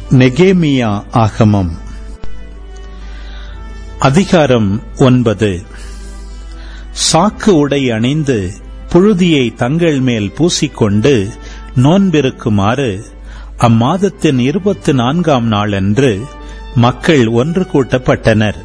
நெகேமியா ஆகமம் அதிகாரம் ஒன்பது சாக்கு உடை அணிந்து புழுதியை தங்கள் மேல் பூசிக்கொண்டு நோன்பிருக்குமாறு அம்மாதத்தின் இருபத்து நான்காம் நாளன்று மக்கள் ஒன்று கூட்டப்பட்டனர்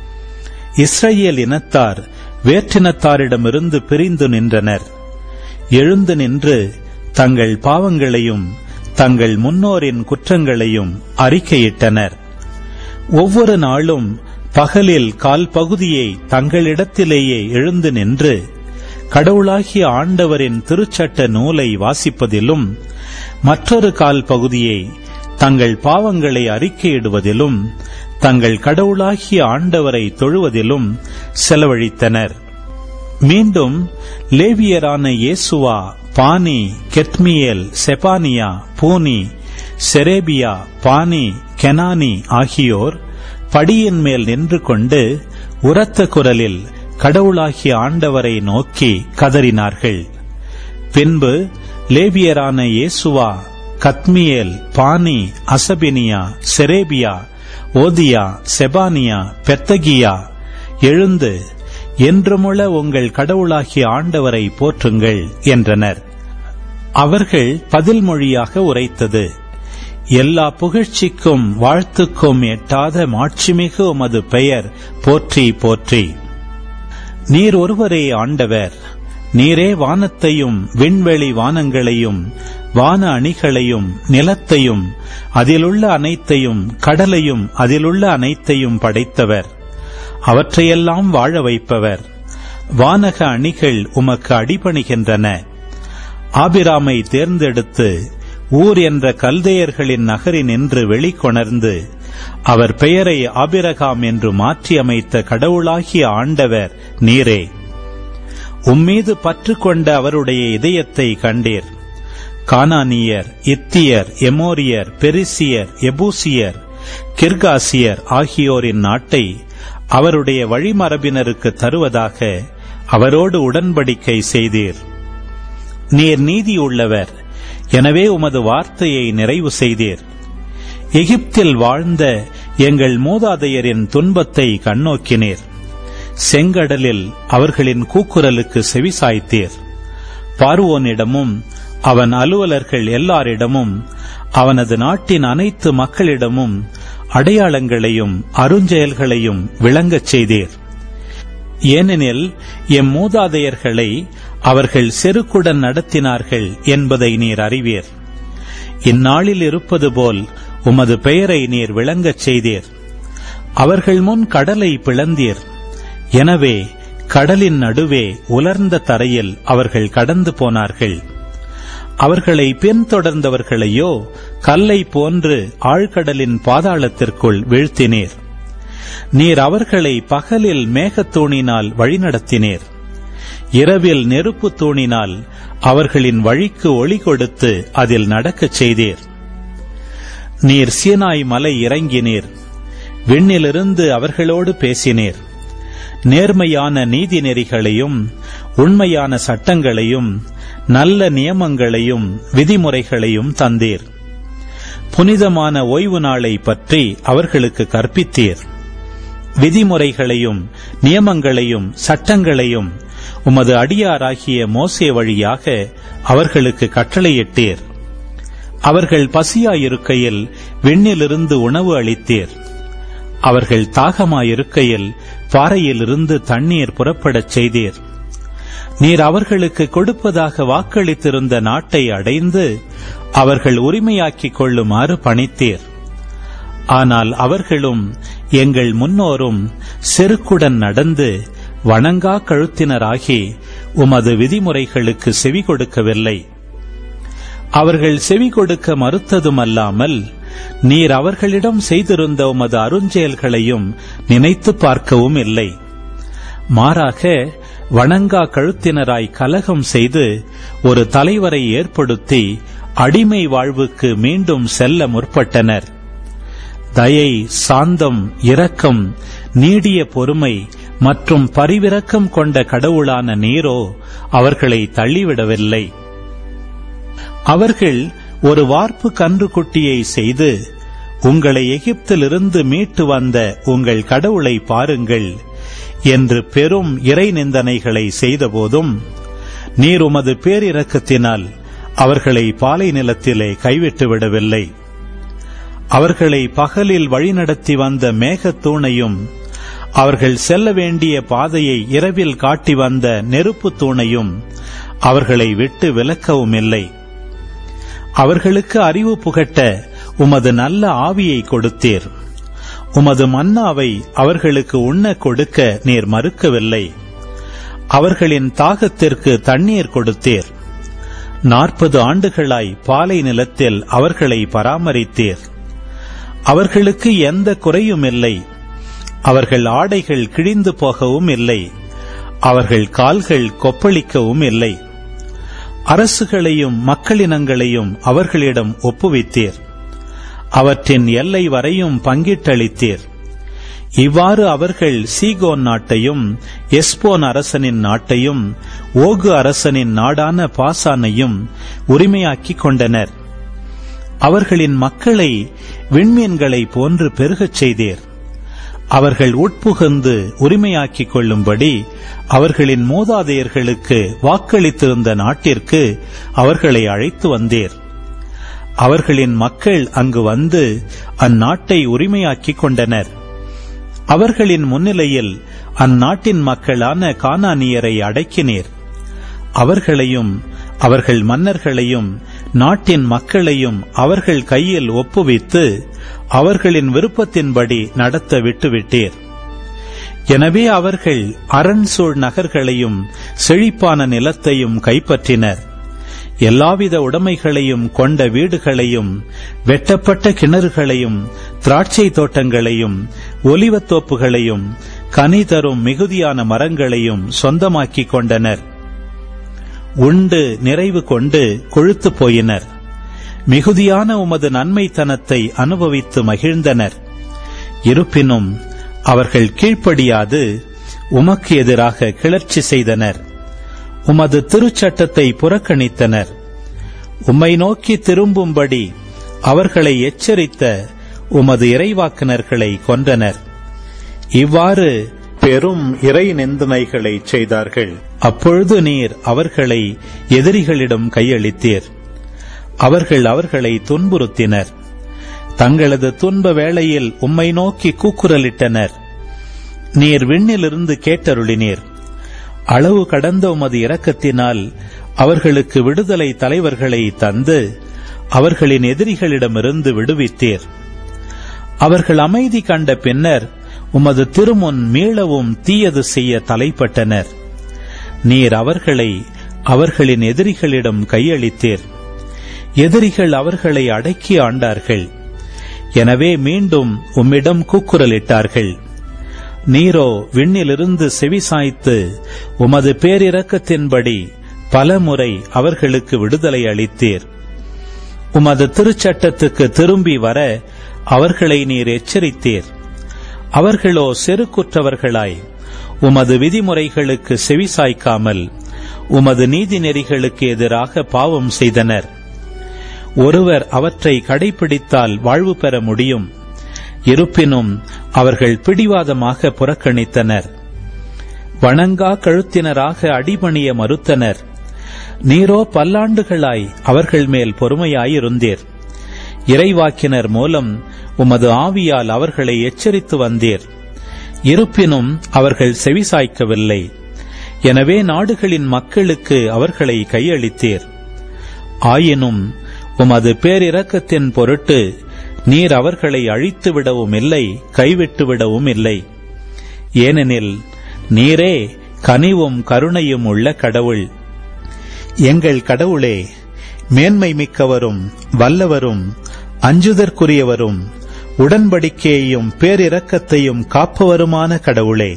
இஸ்ரேல் இனத்தார் வேற்றினத்தாரிடமிருந்து பிரிந்து நின்றனர் எழுந்து நின்று தங்கள் பாவங்களையும் தங்கள் முன்னோரின் குற்றங்களையும் அறிக்கையிட்டனர் ஒவ்வொரு நாளும் பகலில் கால் பகுதியை தங்களிடத்திலேயே எழுந்து நின்று கடவுளாகிய ஆண்டவரின் திருச்சட்ட நூலை வாசிப்பதிலும் மற்றொரு கால் பகுதியை தங்கள் பாவங்களை அறிக்கையிடுவதிலும் தங்கள் கடவுளாகிய ஆண்டவரை தொழுவதிலும் செலவழித்தனர் மீண்டும் லேவியரான இயேசுவா பானி கெத்மியேல் செபானியா பூனி செரேபியா பானி கெனானி ஆகியோர் படியின் மேல் நின்று கொண்டு உரத்த குரலில் கடவுளாகிய ஆண்டவரை நோக்கி கதறினார்கள் பின்பு லேவியரான இயேசுவா கத்மியேல் பானி அசபினியா செரேபியா ஓதியா செபானியா பெத்தகியா எழுந்து என்றுமுள உங்கள் கடவுளாகிய ஆண்டவரை போற்றுங்கள் என்றனர் அவர்கள் பதில் மொழியாக உரைத்தது எல்லா புகழ்ச்சிக்கும் வாழ்த்துக்கும் எட்டாத மாட்சிமிகு உமது பெயர் போற்றி போற்றி நீர் ஒருவரே ஆண்டவர் நீரே வானத்தையும் விண்வெளி வானங்களையும் வான அணிகளையும் நிலத்தையும் அதிலுள்ள அனைத்தையும் கடலையும் அதிலுள்ள அனைத்தையும் படைத்தவர் அவற்றையெல்லாம் வாழ வைப்பவர் வானக அணிகள் உமக்கு அடிபணிகின்றன ஆபிராமை தேர்ந்தெடுத்து ஊர் என்ற கல்தையர்களின் நகரினின்று வெளிக்கொணர்ந்து அவர் பெயரை ஆபிரகாம் என்று மாற்றி அமைத்த கடவுளாகிய ஆண்டவர் நீரே உம்மீது பற்று கொண்ட அவருடைய இதயத்தை கண்டீர் கானானியர் இத்தியர் எமோரியர் பெரிசியர் எபூசியர் கிர்காசியர் ஆகியோரின் நாட்டை அவருடைய வழிமரபினருக்கு தருவதாக அவரோடு உடன்படிக்கை செய்தீர் நீர் நீதி உள்ளவர் எனவே உமது வார்த்தையை நிறைவு செய்தீர் எகிப்தில் வாழ்ந்த எங்கள் மூதாதையரின் துன்பத்தை கண்ணோக்கினீர் செங்கடலில் அவர்களின் கூக்குரலுக்கு செவிசாய்த்தீர் பார்வோனிடமும் அவன் அலுவலர்கள் எல்லாரிடமும் அவனது நாட்டின் அனைத்து மக்களிடமும் அடையாளங்களையும் அருஞ்செயல்களையும் விளங்கச் செய்தீர் ஏனெனில் எம் மூதாதையர்களை அவர்கள் செருக்குடன் நடத்தினார்கள் என்பதை நீர் அறிவீர் இந்நாளில் இருப்பது போல் உமது பெயரை நீர் விளங்கச் செய்தீர் அவர்கள் முன் கடலை பிளந்தீர் எனவே கடலின் நடுவே உலர்ந்த தரையில் அவர்கள் கடந்து போனார்கள் அவர்களை பின்தொடர்ந்தவர்களையோ கல்லை போன்று ஆழ்கடலின் பாதாளத்திற்குள் வீழ்த்தினீர் நீர் அவர்களை பகலில் மேகத்தூணினால் வழிநடத்தினீர் இரவில் நெருப்பு தூணினால் அவர்களின் வழிக்கு ஒளி கொடுத்து அதில் நடக்கச் செய்தீர் நீர் சீனாய் மலை இறங்கினீர் விண்ணிலிருந்து அவர்களோடு பேசினீர் நேர்மையான நீதி நெறிகளையும் உண்மையான சட்டங்களையும் நல்ல நியமங்களையும் விதிமுறைகளையும் தந்தீர் புனிதமான ஓய்வு நாளை பற்றி அவர்களுக்கு கற்பித்தீர் விதிமுறைகளையும் நியமங்களையும் சட்டங்களையும் உமது அடியாராகிய மோசே வழியாக அவர்களுக்கு கட்டளையிட்டீர் அவர்கள் பசியாயிருக்கையில் விண்ணிலிருந்து உணவு அளித்தீர் அவர்கள் தாகமாயிருக்கையில் பாறையிலிருந்து தண்ணீர் புறப்படச் செய்தீர் நீர் அவர்களுக்கு கொடுப்பதாக வாக்களித்திருந்த நாட்டை அடைந்து அவர்கள் உரிமையாக்கிக் கொள்ளுமாறு பணித்தீர் ஆனால் அவர்களும் எங்கள் முன்னோரும் செருக்குடன் நடந்து வணங்கா கழுத்தினராகி உமது விதிமுறைகளுக்கு செவி கொடுக்கவில்லை அவர்கள் செவி கொடுக்க மறுத்ததுமல்லாமல் நீர் அவர்களிடம் செய்திருந்த உமது அருஞ்செயல்களையும் நினைத்து பார்க்கவும் இல்லை மாறாக வணங்கா கழுத்தினராய் கலகம் செய்து ஒரு தலைவரை ஏற்படுத்தி அடிமை வாழ்வுக்கு மீண்டும் செல்ல முற்பட்டனர் தயை சாந்தம் இரக்கம் நீடிய பொறுமை மற்றும் பரிவிரக்கம் கொண்ட கடவுளான நீரோ அவர்களை தள்ளிவிடவில்லை அவர்கள் ஒரு வார்ப்பு கன்றுக்குட்டியை செய்து உங்களை எகிப்திலிருந்து மீட்டு வந்த உங்கள் கடவுளை பாருங்கள் என்று பெரும் இறை நிந்தனைகளை செய்தபோதும் நீர் உமது பேரிரக்கத்தினால் அவர்களை பாலை நிலத்திலே கைவிட்டு விடவில்லை அவர்களை பகலில் வழிநடத்தி வந்த மேகத்தூணையும் அவர்கள் செல்ல வேண்டிய பாதையை இரவில் காட்டி வந்த நெருப்பு தூணையும் அவர்களை விட்டு விலக்கவும் இல்லை அவர்களுக்கு அறிவு புகட்ட உமது நல்ல ஆவியை கொடுத்தீர் உமது மன்னாவை அவர்களுக்கு உண்ண கொடுக்க நீர் மறுக்கவில்லை அவர்களின் தாகத்திற்கு தண்ணீர் கொடுத்தீர் நாற்பது ஆண்டுகளாய் பாலை நிலத்தில் அவர்களை பராமரித்தீர் அவர்களுக்கு எந்த குறையும் இல்லை அவர்கள் ஆடைகள் கிழிந்து போகவும் இல்லை அவர்கள் கால்கள் கொப்பளிக்கவும் இல்லை அரசுகளையும் மக்களினங்களையும் அவர்களிடம் ஒப்புவித்தீர் அவற்றின் எல்லை வரையும் பங்கிட்டளித்தீர் இவ்வாறு அவர்கள் சீகோன் நாட்டையும் எஸ்போன் அரசனின் நாட்டையும் ஓகு அரசனின் நாடான பாசானையும் உரிமையாக்கிக் கொண்டனர் அவர்களின் மக்களை விண்மீன்களை போன்று பெருகச் செய்தீர் அவர்கள் உட்புகுந்து உரிமையாக்கிக் கொள்ளும்படி அவர்களின் மூதாதையர்களுக்கு வாக்களித்திருந்த நாட்டிற்கு அவர்களை அழைத்து வந்தீர் அவர்களின் மக்கள் அங்கு வந்து அந்நாட்டை உரிமையாக்கிக் கொண்டனர் அவர்களின் முன்னிலையில் அந்நாட்டின் மக்களான கானானியரை அடக்கினீர் அவர்களையும் அவர்கள் மன்னர்களையும் நாட்டின் மக்களையும் அவர்கள் கையில் ஒப்புவித்து அவர்களின் விருப்பத்தின்படி நடத்த விட்டுவிட்டீர் எனவே அவர்கள் அரண்சூழ் நகர்களையும் செழிப்பான நிலத்தையும் கைப்பற்றினர் எல்லாவித உடைமைகளையும் கொண்ட வீடுகளையும் வெட்டப்பட்ட கிணறுகளையும் திராட்சை தோட்டங்களையும் ஒலிவத் தோப்புகளையும் கனி தரும் மிகுதியான மரங்களையும் சொந்தமாக்கிக் கொண்டனர் உண்டு நிறைவு கொண்டு கொழுத்து போயினர் மிகுதியான உமது நன்மைத்தனத்தை அனுபவித்து மகிழ்ந்தனர் இருப்பினும் அவர்கள் கீழ்ப்படியாது உமக்கு எதிராக கிளர்ச்சி செய்தனர் உமது திருச்சட்டத்தை புறக்கணித்தனர் உம்மை நோக்கி திரும்பும்படி அவர்களை எச்சரித்த உமது இறைவாக்கினர்களை கொன்றனர் இவ்வாறு பெரும் இறை நிந்தனைகளை செய்தார்கள் அப்பொழுது நீர் அவர்களை எதிரிகளிடம் கையளித்தீர் அவர்கள் அவர்களை துன்புறுத்தினர் தங்களது துன்ப வேளையில் உம்மை நோக்கி கூக்குரலிட்டனர் நீர் விண்ணிலிருந்து கேட்டருளினீர் அளவு கடந்த உமது இரக்கத்தினால் அவர்களுக்கு விடுதலை தலைவர்களை தந்து அவர்களின் எதிரிகளிடமிருந்து விடுவித்தீர் அவர்கள் அமைதி கண்ட பின்னர் உமது திருமுன் மீளவும் தீயது செய்ய தலைப்பட்டனர் நீர் அவர்களை அவர்களின் எதிரிகளிடம் கையளித்தீர் எதிரிகள் அவர்களை அடக்கி ஆண்டார்கள் எனவே மீண்டும் உம்மிடம் கூக்குரலிட்டார்கள் நீரோ விண்ணிலிருந்து செவிசாய்த்து உமது பேரிரக்கத்தின்படி பலமுறை அவர்களுக்கு விடுதலை அளித்தீர் உமது திருச்சட்டத்துக்கு திரும்பி வர அவர்களை நீர் எச்சரித்தீர் அவர்களோ செருக்குற்றவர்களாய் உமது விதிமுறைகளுக்கு செவிசாய்க்காமல் உமது நீதி நெறிகளுக்கு எதிராக பாவம் செய்தனர் ஒருவர் அவற்றை கடைபிடித்தால் வாழ்வு பெற முடியும் இருப்பினும் அவர்கள் பிடிவாதமாக புறக்கணித்தனர் வணங்கா கழுத்தினராக அடிபணிய மறுத்தனர் நீரோ பல்லாண்டுகளாய் அவர்கள் மேல் பொறுமையாயிருந்தீர் இறைவாக்கினர் மூலம் உமது ஆவியால் அவர்களை எச்சரித்து வந்தீர் இருப்பினும் அவர்கள் செவிசாய்க்கவில்லை எனவே நாடுகளின் மக்களுக்கு அவர்களை கையளித்தீர் ஆயினும் உமது பேரிரக்கத்தின் பொருட்டு நீர் அவர்களை அழித்து விடவும் இல்லை கைவிட்டு விடவும் இல்லை ஏனெனில் நீரே கனிவும் கருணையும் உள்ள கடவுள் எங்கள் கடவுளே மேன்மை மிக்கவரும் வல்லவரும் அஞ்சுதற்குரியவரும் உடன்படிக்கையையும் பேரிரக்கத்தையும் காப்பவருமான கடவுளே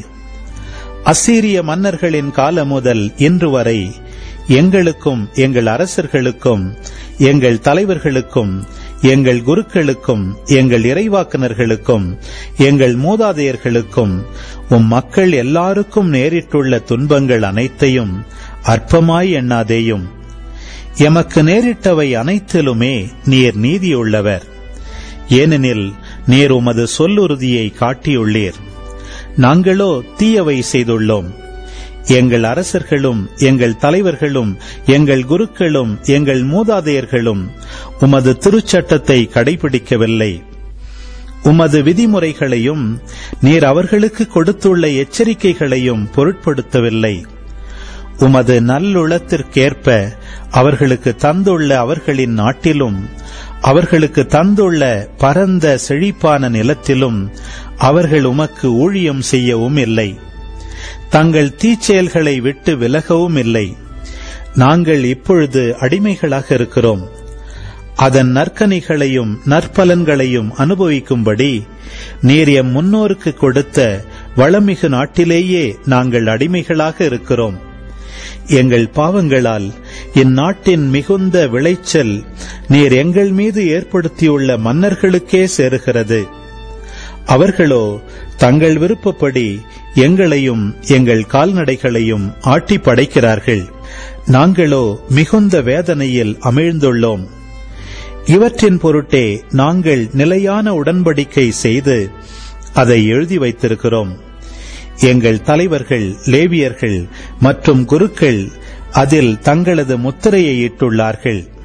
அசீரிய மன்னர்களின் காலம் முதல் இன்று வரை எங்களுக்கும் எங்கள் அரசர்களுக்கும் எங்கள் தலைவர்களுக்கும் எங்கள் குருக்களுக்கும் எங்கள் இறைவாக்கினர்களுக்கும் எங்கள் மூதாதையர்களுக்கும் உம் மக்கள் எல்லாருக்கும் நேரிட்டுள்ள துன்பங்கள் அனைத்தையும் அற்பமாய் எண்ணாதேயும் எமக்கு நேரிட்டவை அனைத்திலுமே நீர் நீதியுள்ளவர் ஏனெனில் நீர் உமது சொல்லுறுதியை காட்டியுள்ளீர் நாங்களோ தீயவை செய்துள்ளோம் எங்கள் அரசர்களும் எங்கள் தலைவர்களும் எங்கள் குருக்களும் எங்கள் மூதாதையர்களும் உமது திருச்சட்டத்தை கடைபிடிக்கவில்லை உமது விதிமுறைகளையும் நீர் அவர்களுக்கு கொடுத்துள்ள எச்சரிக்கைகளையும் பொருட்படுத்தவில்லை உமது நல்லுளத்திற்கேற்ப அவர்களுக்கு தந்துள்ள அவர்களின் நாட்டிலும் அவர்களுக்கு தந்துள்ள பரந்த செழிப்பான நிலத்திலும் அவர்கள் உமக்கு ஊழியம் செய்யவும் இல்லை தங்கள் தீச்செயல்களை விட்டு விலகவும் இல்லை நாங்கள் இப்பொழுது அடிமைகளாக இருக்கிறோம் அதன் நற்கனிகளையும் நற்பலன்களையும் அனுபவிக்கும்படி நீர் எம் முன்னோருக்கு கொடுத்த வளமிகு நாட்டிலேயே நாங்கள் அடிமைகளாக இருக்கிறோம் எங்கள் பாவங்களால் இந்நாட்டின் மிகுந்த விளைச்சல் நீர் எங்கள் மீது ஏற்படுத்தியுள்ள மன்னர்களுக்கே சேருகிறது அவர்களோ தங்கள் விருப்பப்படி எங்களையும் எங்கள் கால்நடைகளையும் ஆட்டி படைக்கிறார்கள் நாங்களோ மிகுந்த வேதனையில் அமிழ்ந்துள்ளோம் இவற்றின் பொருட்டே நாங்கள் நிலையான உடன்படிக்கை செய்து அதை எழுதி வைத்திருக்கிறோம் எங்கள் தலைவர்கள் லேவியர்கள் மற்றும் குருக்கள் அதில் தங்களது முத்திரையை இட்டுள்ளார்கள்